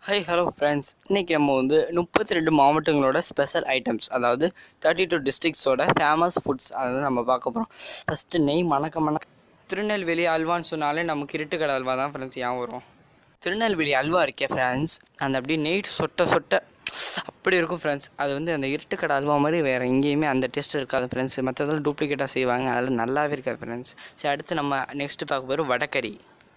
high hello friends இன்றைக்கி நம்ம வந்து முப்பத்தி ரெண்டு மாவட்டங்களோட ஸ்பெஷல் ஐட்டம்ஸ் அதாவது தேர்ட்டி டூ டிஸ்ட்ரிக்ஸோட ஃபேமஸ் ஃபுட்ஸ் அதை நம்ம பார்க்க போகிறோம் ஃபஸ்ட்டு நெய் மணக்க மணக்க திருநெல்வேலி அல்வான்னு சொன்னாலே நமக்கு இருட்டுக்கடை அல்வா தான் ஃப்ரெண்ட்ஸ் ஞாபகம் வரும் திருநெல்வேலி அல்வா இருக்கே ஃப்ரெண்ட்ஸ் அந்த அப்படியே நெய் சொட்ட சொட்ட அப்படி இருக்கும் ஃப்ரெண்ட்ஸ் அது வந்து அந்த இருட்டுக்கடை அல்வா மாதிரி வேறு எங்கேயுமே அந்த டேஸ்ட் இருக்காது ஃப்ரெண்ட்ஸ் மற்றதெல்லாம் டூப்ளிகேட்டாக செய்வாங்க அதில் நல்லாவே இருக்காது ஃப்ரெண்ட்ஸ் சரி அடுத்து நம்ம நெக்ஸ்ட்டு பார்க்க போகிறோம் வடக்கறி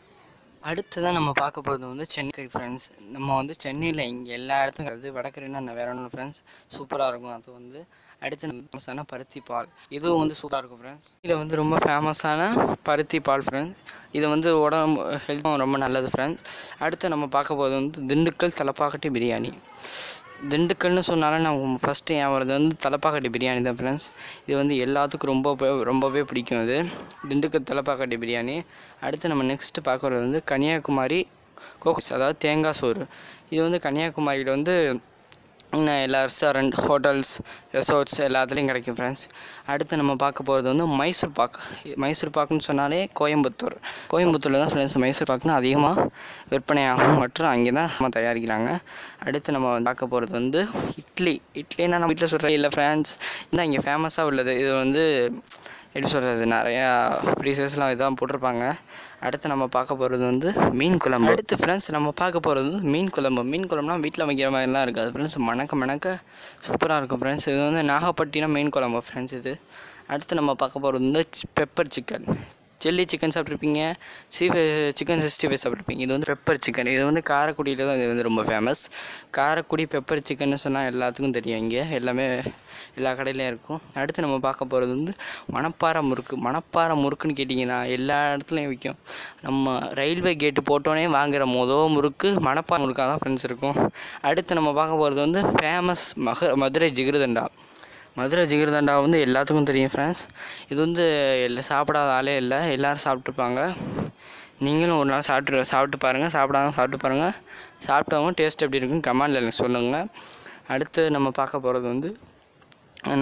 அடுத்ததான் நம்ம பார்க்க போகிறது வந்து சென்னை ஃப்ரெண்ட்ஸ் நம்ம வந்து சென்னையில் இங்கே எல்லா இடத்துக்கும் அது வடக்கறின்னா நான் வேற ஒன்றும் ஃப்ரெண்ட்ஸ் சூப்பராக இருக்கும் அது வந்து அடுத்து நம்ம ஃபேமஸான பருத்தி பால் இதுவும் வந்து சூப்பராக இருக்கும் ஃப்ரெண்ட்ஸ் இதில் வந்து ரொம்ப ஃபேமஸான பருத்தி பால் ஃப்ரெண்ட்ஸ் இது வந்து உடம்பு ஹெல்த்தும் ரொம்ப நல்லது ஃப்ரெண்ட்ஸ் அடுத்து நம்ம பார்க்க போகிறது வந்து திண்டுக்கல் தலப்பாக்கட்டி பிரியாணி திண்டுக்கல்னு சொன்னாலே நான் ஃபஸ்ட்டு என் வரது வந்து தலப்பாக்கட்டி பிரியாணி தான் ஃப்ரெண்ட்ஸ் இது வந்து எல்லாத்துக்கும் ரொம்ப ப- ரொம்பவே பிடிக்கும் இது திண்டுக்கல் தலப்பாக்கட்டி பிரியாணி அடுத்து நம்ம நெக்ஸ்ட்டு பார்க்குறது வந்து கன்னியாகுமரி கோகஸ் அதாவது தேங்காய் சோறு இது வந்து கன்னியாகுமரியில் வந்து இன்னும் எல்லா ரெஸ்டாரண்ட் ஹோட்டல்ஸ் ரெசார்ட்ஸ் எல்லாத்துலேயும் கிடைக்கும் ஃப்ரெண்ட்ஸ் அடுத்து நம்ம பார்க்க போகிறது வந்து மைசூர் பாக் மைசூர் பாக்குன்னு சொன்னாலே கோயம்புத்தூர் கோயம்புத்தூரில் தான் ஃப்ரெண்ட்ஸ் மைசூர் பாக்குன்னு அதிகமாக விற்பனையாகும் மற்றும் அங்கே தான் நம்ம தயாரிக்கிறாங்க அடுத்து நம்ம பார்க்க போகிறது வந்து இட்லி இட்லினா நம்ம வீட்டில் சொல்கிற இல்லை ஃப்ரெண்ட்ஸ் இதான் இங்கே ஃபேமஸாக உள்ளது இது வந்து எப்படி சொல்கிறது நிறையா ப்ரீசஸ்லாம் இதான் போட்டிருப்பாங்க அடுத்து நம்ம பார்க்க போகிறது வந்து மீன் குழம்பு அடுத்து ஃப்ரெண்ட்ஸ் நம்ம பார்க்க போகிறது வந்து மீன் குழம்பு மீன் குழம்புனா வீட்டில் வைக்கிற மாதிரிலாம் இருக்காது ஃப்ரெண்ட்ஸ் மணக்க மணக்க சூப்பராக இருக்கும் ஃப்ரெண்ட்ஸ் இது வந்து நாகப்பட்டினம் மீன் குழம்பு ஃப்ரெண்ட்ஸ் இது அடுத்து நம்ம பார்க்க போகிறது வந்து பெப்பர் சிக்கன் சில்லி சிக்கன் சாப்பிட்ருப்பீங்க சீ சிக்கன் சிக்ஸ்டி ஃபைவ் சாப்பிட்ருப்பீங்க இது வந்து பெப்பர் சிக்கன் இது வந்து காரைக்குடியில் தான் இது வந்து ரொம்ப ஃபேமஸ் காரைக்குடி பெப்பர் சிக்கன்னு சொன்னால் எல்லாத்துக்கும் தெரியும் இங்கே எல்லாமே எல்லா கடையிலையும் இருக்கும் அடுத்து நம்ம பார்க்க போகிறது வந்து மணப்பாறை முறுக்கு மணப்பாறை முறுக்குன்னு கேட்டிங்கன்னா எல்லா இடத்துலையும் விற்கும் நம்ம ரயில்வே கேட்டு போட்டோன்னே வாங்குற மொதல் முறுக்கு மணப்பாறை முறுக்காக தான் ஃப்ரெண்ட்ஸ் இருக்கும் அடுத்து நம்ம பார்க்க போகிறது வந்து ஃபேமஸ் மக மதுரை ஜிகிருதண்டா மதுரை ஜிகிர்தண்டா வந்து எல்லாத்துக்கும் தெரியும் ஃப்ரெண்ட்ஸ் இது வந்து எல்லா சாப்பிடாத ஆளே இல்லை எல்லோரும் சாப்பிட்ருப்பாங்க நீங்களும் ஒரு நாள் சாப்பிட்டு சாப்பிட்டு பாருங்கள் சாப்பிடாம சாப்பிட்டு பாருங்கள் சாப்பிட்டவங்க டேஸ்ட் எப்படி இருக்குன்னு கமெண்டில் எனக்கு சொல்லுங்கள் அடுத்து நம்ம பார்க்க போகிறது வந்து என்ன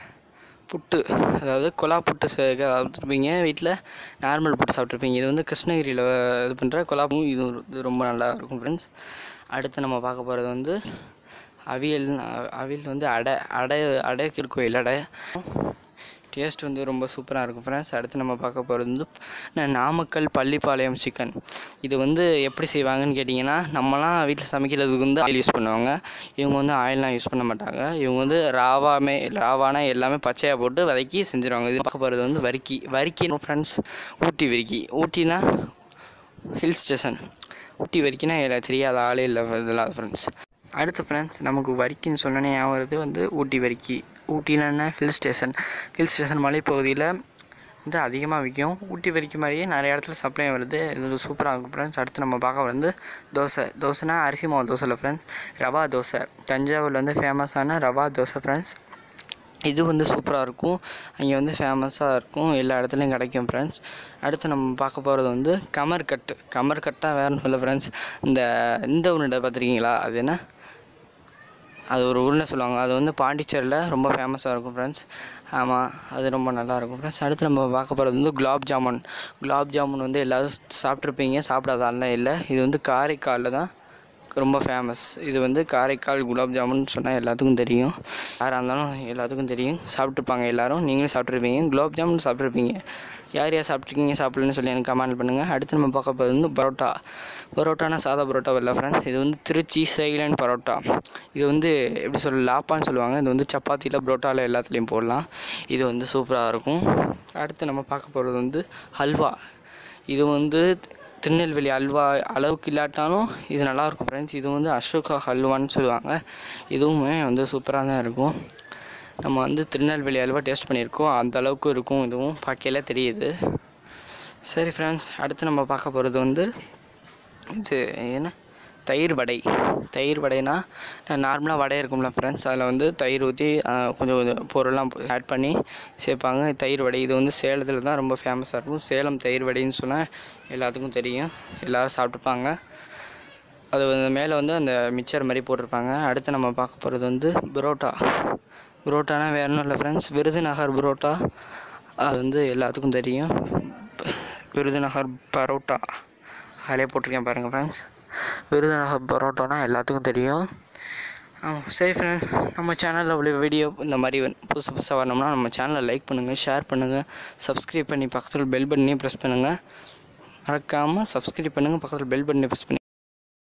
புட்டு அதாவது கொலா புட்டு சாப்பிட்ருப்பீங்க வீட்டில் நார்மல் புட்டு சாப்பிட்ருப்பீங்க இது வந்து கிருஷ்ணகிரியில் இது பண்ணுற கொலா புட்டு இது ஒரு- இது ரொம்ப நல்லா இருக்கும் ஃப்ரெண்ட்ஸ் அடுத்து நம்ம பார்க்க போகிறது வந்து அவியல் அ- அவியல் வந்து அடை அடை அடை கோயில் அடை டேஸ்ட் வந்து ரொம்ப சூப்பராக இருக்கும் ஃப்ரெண்ட்ஸ் அடுத்து நம்ம பார்க்க போகிறது வந்து ந- நாமக்கல் பள்ளிப்பாளையம் சிக்கன் இது வந்து எப்படி செய்வாங்கன்னு கேட்டிங்கன்னா நம்மலாம் வீட்டில் சமைக்கிறதுக்கு வந்து ஆயில் யூஸ் பண்ணுவாங்க இவங்க வந்து ஆயிலெலாம் யூஸ் பண்ண மாட்டாங்க இவங்க வந்து ராவாமே ராவானா எல்லாமே பச்சையாக போட்டு வதக்கி செஞ்சுருவாங்க இது பார்க்க போகிறது வந்து வரிக்கி வரிக்கி ஃப்ரெண்ட்ஸ் ஊட்டி வரிக்கி ஊட்டினா ஹில் ஸ்டேஷன் ஊட்டி வரைக்கும்னா எனக்கு தெரியாத ஆளே இல்லை இதெல்லாம் ஃப்ரெண்ட்ஸ் அடுத்து ஃப்ரெண்ட்ஸ் நமக்கு வரிக்கின்னு சொன்னோன்னே ஞாபகம் வருது வந்து ஊட்டி வரிக்கி ஊட்டினா என்ன ஹில் ஸ்டேஷன் ஹில் ஸ்டேஷன் மலைப்பகுதியில் வந்து அதிகமாக விற்கும் ஊட்டி வரிக்கி மாதிரியே நிறைய இடத்துல சப்ளை வருது இது சூப்பராக இருக்கும் ஃப்ரெண்ட்ஸ் அடுத்து நம்ம பார்க்க வந்து தோசை தோசைனா அரிசி மாவு தோசை இல்லை ஃப்ரெண்ட்ஸ் ரவா தோசை தஞ்சாவூரில் வந்து ஃபேமஸான ரவா தோசை ஃப்ரெண்ட்ஸ் இது வந்து சூப்பராக இருக்கும் அங்கே வந்து ஃபேமஸாக இருக்கும் எல்லா இடத்துலையும் கிடைக்கும் ஃப்ரெண்ட்ஸ் அடுத்து நம்ம பார்க்க போகிறது வந்து கமர்கட்டு கமர்கட்டாக வேறு ஒன்றும் இல்லை ஃப்ரெண்ட்ஸ் இந்த இந்த உருண்டை பார்த்துருக்கீங்களா அது என்ன அது ஒரு உருண்டை சொல்லுவாங்க அது வந்து பாண்டிச்சேரியில் ரொம்ப ஃபேமஸாக இருக்கும் ஃப்ரெண்ட்ஸ் ஆமாம் அது ரொம்ப நல்லா இருக்கும் ஃப்ரெண்ட்ஸ் அடுத்து நம்ம பார்க்க போகிறது வந்து குலாப் ஜாமுன் குலாப் ஜாமுன் வந்து எல்லோரும் சாப்பிட்ருப்பீங்க சாப்பிடாத ஆள்லாம் இல்லை இது வந்து காரைக்காலில் தான் ரொம்ப ஃபேமஸ் இது வந்து காரைக்கால் குலாப் ஜாமுன் சொன்னால் எல்லாத்துக்கும் தெரியும் யாராக இருந்தாலும் எல்லாத்துக்கும் தெரியும் சாப்பிட்ருப்பாங்க எல்லாரும் நீங்களும் சாப்பிட்ருப்பீங்க குலாப் ஜாமுன் சாப்பிட்ருப்பீங்க யார் யார் சாப்பிட்ருக்கீங்க சாப்பிடலன்னு சொல்லி எனக்கு கமெண்ட் பண்ணுங்கள் அடுத்து நம்ம பார்க்க போகிறது வந்து பரோட்டா பரோட்டானா சாதா பரோட்டா இல்லை ஃப்ரெண்ட்ஸ் இது வந்து திருச்சி சைலண்ட் பரோட்டா இது வந்து எப்படி சொல்ல லாப்பான்னு சொல்லுவாங்க இது வந்து சப்பாத்தியில் பரோட்டாவில் எல்லாத்துலேயும் போடலாம் இது வந்து சூப்பராக இருக்கும் அடுத்து நம்ம பார்க்க போகிறது வந்து ஹல்வா இது வந்து திருநெல்வேலி அல்வா அளவுக்கு இல்லாட்டாலும் இது நல்லாயிருக்கும் ஃப்ரெண்ட்ஸ் இது வந்து அசோகா ஹல்வான்னு சொல்லுவாங்க இதுவுமே வந்து சூப்பராக தான் இருக்கும் நம்ம வந்து திருநெல்வேலி அல்வா டேஸ்ட் பண்ணியிருக்கோம் அந்த அளவுக்கு இருக்கும் இதுவும் பார்க்கையில தெரியுது சரி ஃப்ரெண்ட்ஸ் அடுத்து நம்ம பார்க்க போகிறது வந்து இது என்ன தயிர் வடை தயிர் வடைனா நார்மலாக வடை இருக்கும்ல ஃப்ரெண்ட்ஸ் அதில் வந்து தயிர் ஊற்றி கொஞ்சம் கொஞ்சம் பொருள்லாம் ஆட் பண்ணி சேர்ப்பாங்க தயிர் வடை இது வந்து சேலத்தில் தான் ரொம்ப ஃபேமஸாக இருக்கும் சேலம் தயிர் வடைன்னு சொன்னால் எல்லாத்துக்கும் தெரியும் எல்லோரும் சாப்பிட்டுப்பாங்க அது வந்து மேலே வந்து அந்த மிக்சர் மாதிரி போட்டிருப்பாங்க அடுத்து நம்ம பார்க்க போகிறது வந்து புரோட்டா புரோட்டானா வேற ஒன்றும் இல்லை ஃப்ரெண்ட்ஸ் விருதுநகர் புரோட்டா அது வந்து எல்லாத்துக்கும் தெரியும் விருதுநகர் பரோட்டா அதிலே போட்டிருக்கேன் பாருங்கள் ஃப்ரெண்ட்ஸ் விருதுநகர் பரோட்டானா எல்லாத்துக்கும் தெரியும் ஆ, சரி ஃப்ரெண்ட்ஸ் நம்ம சேனலில் உள்ள வீடியோ இந்த மாதிரி வந்து புதுசு புதுசாக வரணும்னா நம்ம சேனலை லைக் பண்ணுங்கள் ஷேர் பண்ணுங்கள் சப்ஸ்கிரைப் பண்ணி பக்கத்தில் பெல் பட்டனையும் ப்ரெஸ் பண்ணுங்கள் மறக்காமல் சப்ஸ்கிரைப் பண்ணுங்கள் பக்கத்தில் பெல் பட்டனை ப்ரெஸ் பண்ணி